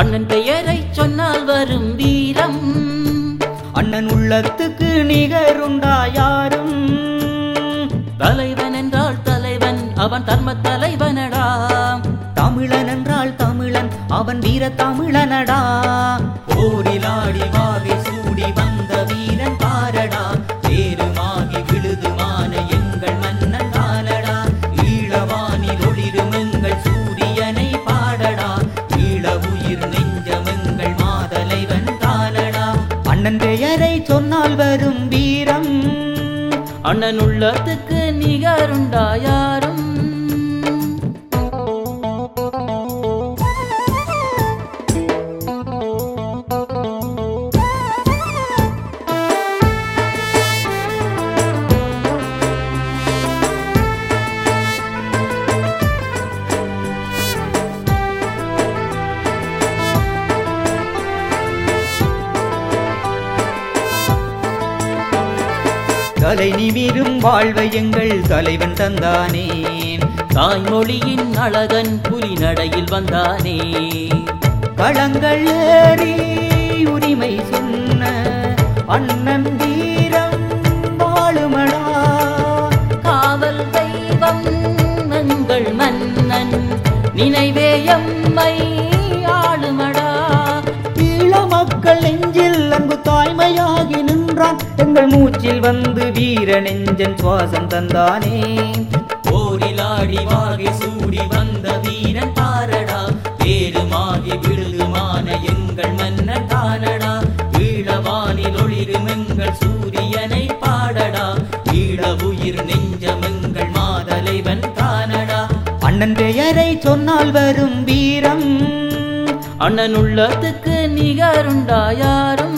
அண்ணன் பெயரை சொன்னால் வரும் வீரம் அண்ணன் உள்ளத்துக்கு நிகருண்டா யாரும் தலைவன் என்றால் தலைவன் அவன் தர்ம தலைவனடா தமிழன் என்றால் தமிழன் அவன் வீர தமிழனடா போரிலாடி வாகை சூடி வந்த வீரன் பாரடா பேருமாகி விழுதுமான எங்கள் மன்னன் தானடா ஈழவானில் ஒளிரும் எங்கள் சூரியனை பாடடா ஈழ உயிர் நெஞ்சமெங்கள் மாதலைவன் தானடா அண்ணன் பெயரை சொன்னால் வரும் வீரம் அண்ணன் உள்ளத்துக்கு நிகருண்டா யாரும் தலை நிமிரும் வாழ்வை எங்கள் தலைவன் தந்தானே தாய்மொழியின் அழகன் புலி நடையில் வந்தானே களங்கள் ஏறி உரிமை சொன்ன அண்ணன் வீரம் வாழுமடா காவல் தெய்வம் எங்கள் மன்னன் நினைவே எம்மை ஆளுமடா ஈழ மக்கள் நெஞ்சில் அன்பு தாய்மையாகி நின்றான் எங்கள் மூச்சில் வந்து வீர நெஞ்சன் சுவாசம் தந்தானே போரிலாடி வாகை சூடி வந்த வீரன் பாரடா பேருமாகி விழுதுமான எங்கள் மன்னன் தானடா ஈழவானில் ஒளிரும் எங்கள் சூரியனை பாடடா ஈழ உயிர் நெஞ்சமெங்கள் மாதலைவன் தானடா அண்ணன் பெயரை சொன்னால் வரும் வீரம் அண்ணன் உள்ளத்துக்கு நிகருண்டா யாரும்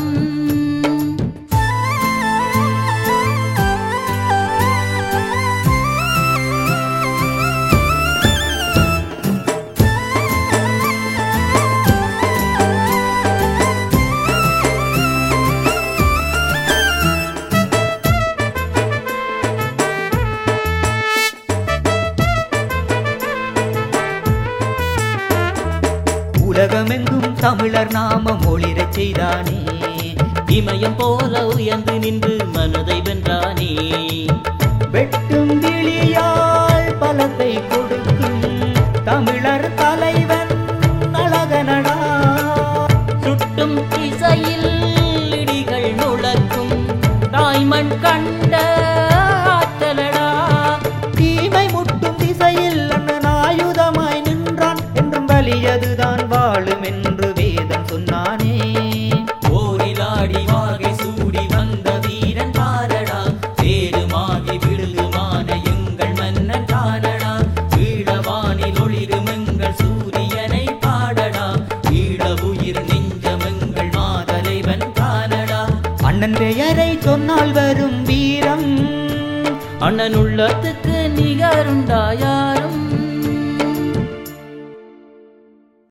உலகமெங்கும் தமிழர் நாமம் ஒளிரச் செய்தானே இமயம் போல உயர்ந்து நின்று மனதை வென்றானே வெட்டும் கிளியால் பலத்தை கொடுக்கும் தமிழர் தலைவன் அழகனடா சுட்டும் திசையில் இடிகள் முழக்கும் தாய்மண் கண்ட ஆற்றலடா தீமை முட்டும் திசையில் அண்ணன் ஆயுதமாய் நின்றான் என்றும் வலியதுதான் வாழும் என்று வேதம் சொன்னானே போரிலாடி வாகை சூடி வந்த வீரன் பாரடா பேருமாகி விழுதுமான எங்கள் மன்னன் தானடா ஈழவானில் ஒளிரும் எங்கள் சூரியனை பாடடா ஈழ உயிர் நெஞ்சமெங்கள் மாதலைவன் தானடா அண்ணன் பெயரை சொன்னால் வரும் வீரம் அண்ணன் உள்ளத்துக்கு நிகருண்டா யாரும்